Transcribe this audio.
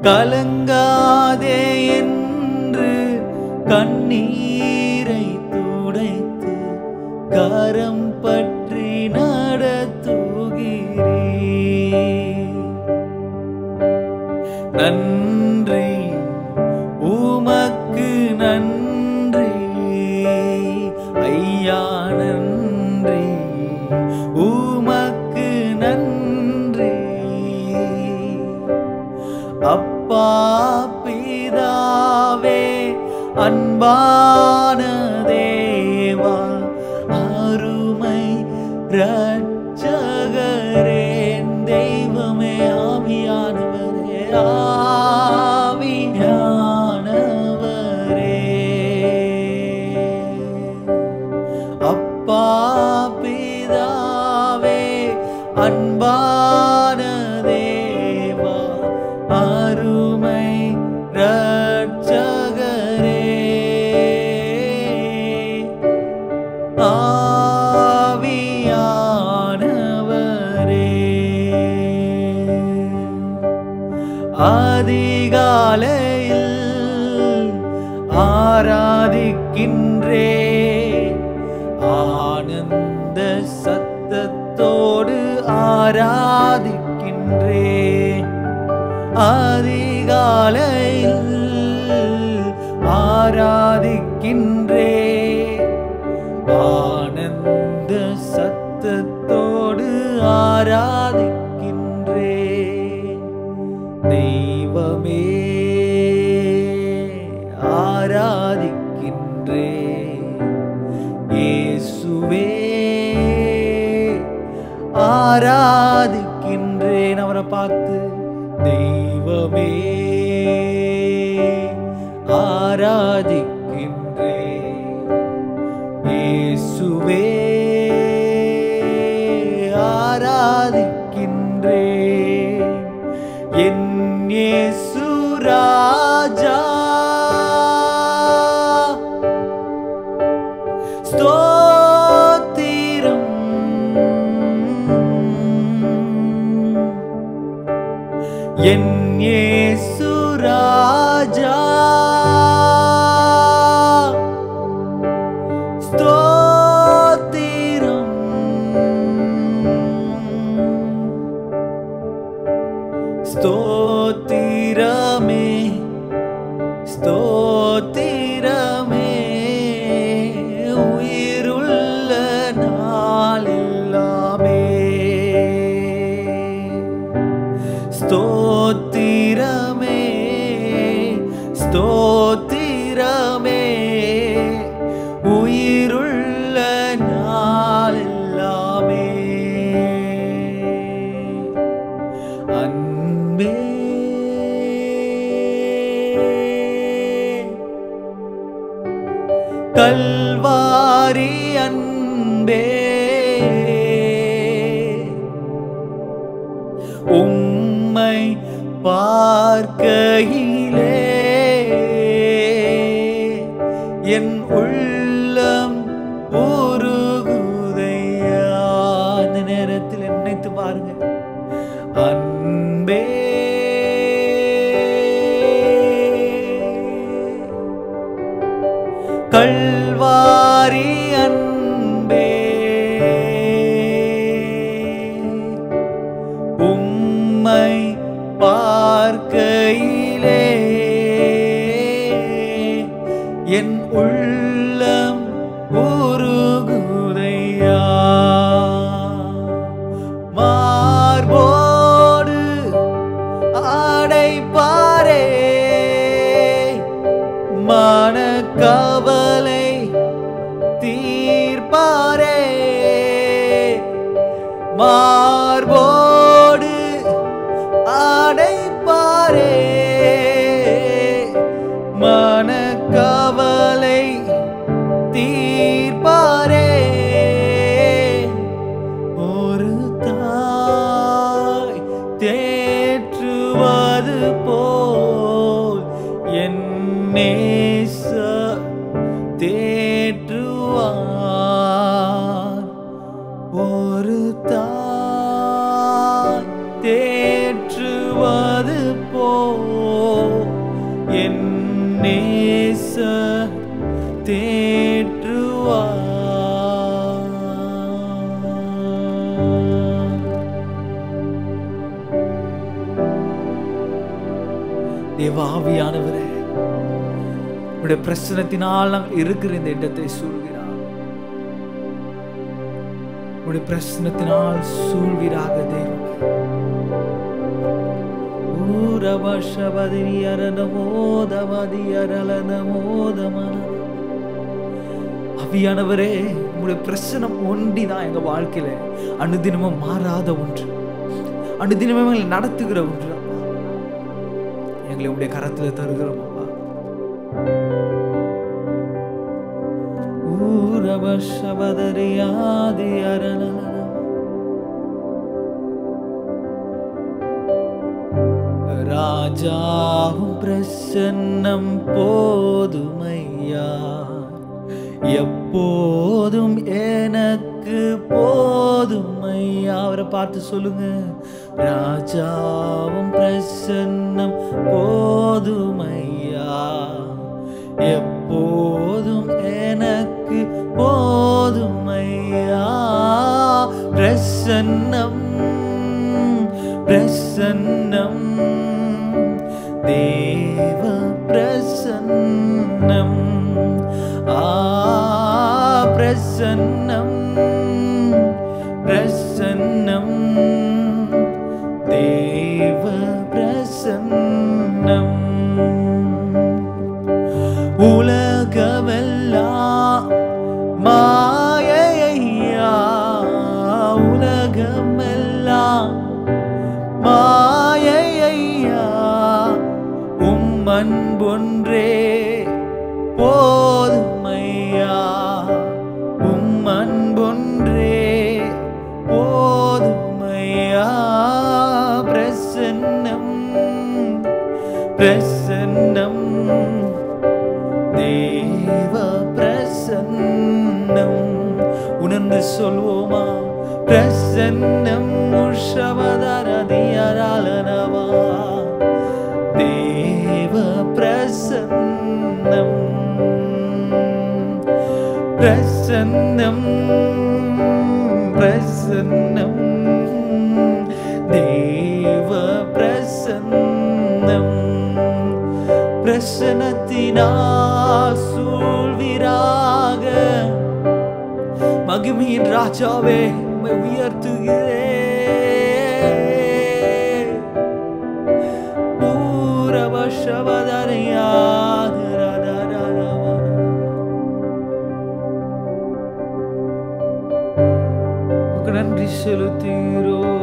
கலங்காதே என்று கண்ணீரை துடைத்து கரம் பற்றி நடத்துகிறீ நன்றி உமக்கு நன்றி ஐயா நன்றி உமக்கு நன்றி அப்பா பிதாவே அன்பான தேவா அருமை ரட்சகரே தெய்வமே ஆவியானவரே ஆவியானவரே அப்பா பிதாவே அன்பான தேவா அருமை ரட்சகரே ஆவியானவரே அதிகாலையில் ஆராதிக்கின்றே ஆனந்த சத்தத்தோடு ஆராதிக்கின்றே அதிகாலையில் ஆராதிக்கின்றே ஆனந்த சத்தத்தோடு ஆராதிக்கின்றே தெய்வமே ஆராதிக்கின்றே இயேசுவே ஆராதிக்கின்றேன் அவரை பார்த்து தெய்வமே ஆராதிக்கின்றேன் இயேசுவே ஆராதிக்கின்றேன் என் இயேசு ராஜா ஸ்தோத்திரம் என் இயேசு ராஜா ஸ்தோத்திரம் ஸ்தோத்திரமே ஸ்தோத்திரமே உயிருள்ள நாளெல்லாமே ஸ்தோத்திரமே ஸ்தோத்திரமே உயிருள்ள நாளெல்லாமே அன்பே கல்வாரி அன்பே உம்மை பார்க்கையிலே என் உள்ளம் உருகுதையா இந்த நேரத்தில் நினைத்து பாருங்க அன்பே கல்வாரி அன்பே உம்மை பார்க்கையிலே என் உள்ளம் உருகுதையா மார்போடு அடைப்பாரே மனக்கவலை தீர்ப்பாரே மார்போடு அடைப்பாரே மனக்கவலை தீர்ப்பாரே ஒரு தாய் தேற்றுவது போல் என் நேச தேற்றுவார் ஒரு தாய் தேற்றுவது போல் தேற்றுவார் தேவாவியானவரே உடைய பிரச்சனத்தினால் நாங்கள் இருக்கிற இந்த இடத்தை சூழ்கிறார் உடைய பிரச்சனத்தினால் சூழ்வீராக தெய்வம் அவியானவரே உங்களுடைய பிரச்சனை ஒண்டிதான் எங்க வாழ்க்கையில அனுதினமும் மாறாத ஒன்று அனுதினமும் எங்களை நடத்துகிற ஒன்று அப்பா எங்களை உடைய கரத்துல தருகிறோம் அப்பா ஊரவசபதரியாதி அரணன ராஜாவும் பிரசன்னம் போதுமையா எப்போதும் எனக்கு போதுமையா அவரை பார்த்து சொல்லுங்க ராஜாவும் பிரசன்னம் போதுமையா எப்போதும் எனக்கு போதுமையா பிரசன்னம் பிரசன்னம் தேவ பிரசன்னம் ஆ பிரசன்னம் பிரசன்னம் தேவ பிரசன்னம் உலகமெல்லாம் மாயையா உலகமெல்லாம் மாயையா உம் அன்பொன்றே போதுமையா உம் அன்பொன்றே போதுமையா பிரசன்னம் பிரசன்னம் தேவ பிரசன்னம் உணர்ந்து சொல்வோமா பிரசன்னம் உஷவதரதியராலனவா தேவ பிரசன்னம் பிரசன்னம் பிரசன்னம் தேவ பிரசன்னம் பிரசனத்தினால் சூழ்விராக மகிமையின் ராஜாவே உம்மை உயர்த்துகிறேன் பூரவசவதரையாக நன்றி செலுத்தீரோ